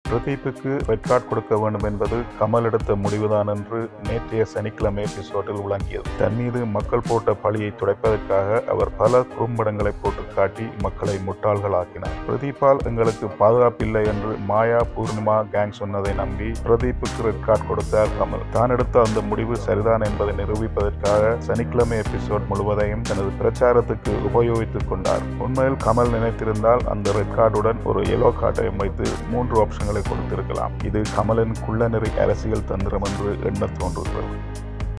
பிரதீப்புக்கு red card கொடுக்க வேண்டும் என்பது கமல் எடுத்த முடிவுதான் என்று நேற்றைய சனிக்கிழமை எபிசோடில் விளங்கியது தன் மீது மக்கள் போட்ட பழியை துடைப்பதற்காக அவர் பல குறும்படங்களை போட்டு காட்டி மக்களை முட்டாள்களாக்கினார் பிரதீப்பால் எங்களுக்கு பாதுகாப்பில்லை என்று மாயா பூர்ணிமா கேங் சொன்னதை நம்பி பிரதீப்புக்கு ரெட் கார்டு கொடுத்தார் கமல் தான் எடுத்த அந்த முடிவு சரிதான் என்பதை நிரூபிப்பதற்காக சனிக்கிழமை எபிசோட் முழுவதையும் தனது பிரச்சாரத்துக்கு உபயோகித்துக் கொண்டார் உண்மையில் கமல் நினைத்திருந்தால் அந்த ரெட் கார்டுடன் ஒரு எல்லோ கார்டையும் வைத்து மூன்று ஆப்ஷன்களை கொடுத்திருக்கலாம் இது கமலின் குள்ளநெறி அரசியல் தந்திரம் என்று எண்ண தோன்றுகிறது